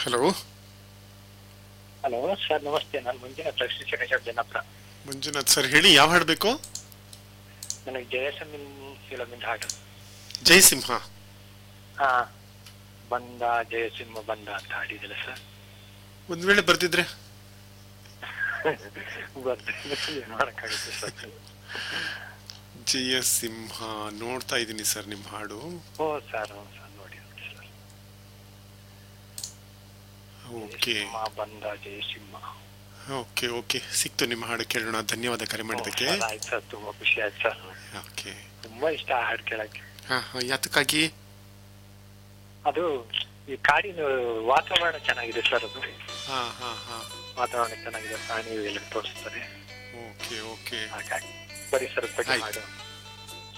hello hello sir ನಮಸ್ತೆ ನಾನು Manjunath Lakshmi Shekhar Janapura Manjunath sir ಹೇಳಿ ಯಾವ ಹಾಡು ಬೇಕು ನನಗೆ ಜಯಸಮಿನ್ ಫಿಲಮಿಂದ ಹಾಡು ಜಯಸಿಂಹ ಹಾ ಬಂದ ಜಯಸಿಂಹ ಬಂದ ಅಂತ ಹಾಡಿದಿಲ್ಲ ಸರ್ ಒಂದ್ ವೇಳೆ ಬರ್ತಿದ್ರೆ ಗೊತ್ತಿಲ್ಲ ಏನ್ ಮಾಡಕ್ಕಾಗುತ್ತೆ ಸರ್ ಜಯಸಿಂಹ ನೋಡ್ತಾ ಇದ್ದೀನಿ ಸರ್ ನಿಮ್ಮ ಹಾಡು ಓ ಸರ್ ಹ್ಞೂ ಸರ್ ನೋಡಿ ನೋಡಿ ಸರ್ ಓಕೆ ಜಯಸಿಂಹ ಬಂದ ಜಯಸಿಂಹ ಓಕೆ ಓಕೆ ಸಿಕ್ತು ನಿಮ್ಮ ಹಾಡು ಕೇಳೋಣ ಧನ್ಯವಾದ ಕರೆ ಓ, ಮಾಡಿದ್ದಕ್ಕೆ ಸರ್, ಆಯ್ತು ಸರ್ ತುಂಬಾ ಖುಷಿ ಆಯ್ತು ಸರ್ ಓಕೆ ತುಂಬಾ ಇಷ್ಟ ಆ ಹಾಡು ಕೇಳಕ್ಕೆ ಹಾ ಹಾ ಯಾತಕ್ಕಾಗಿ ಅದು ಈ ಕಾಡಿನ ವಾತಾವರಣ ಚೆನ್ನಾಗಿದೆ ಸರ್ ಅದು ಹಾ ಹಾ ಹಾ ವಾತಾವರಣ ಚೆನ್ನಾಗಿದೆ ಪ್ರಾಣಿ ಎಲ್ಲ ತೋರಿಸ್ತಾರೆ ಓಕೆ ಓಕೆ ಹಾಗಾಗಿ ಪರಿಸರದ ಬಗ್ಗೆ ಆಯ್ತು ಹಾಡು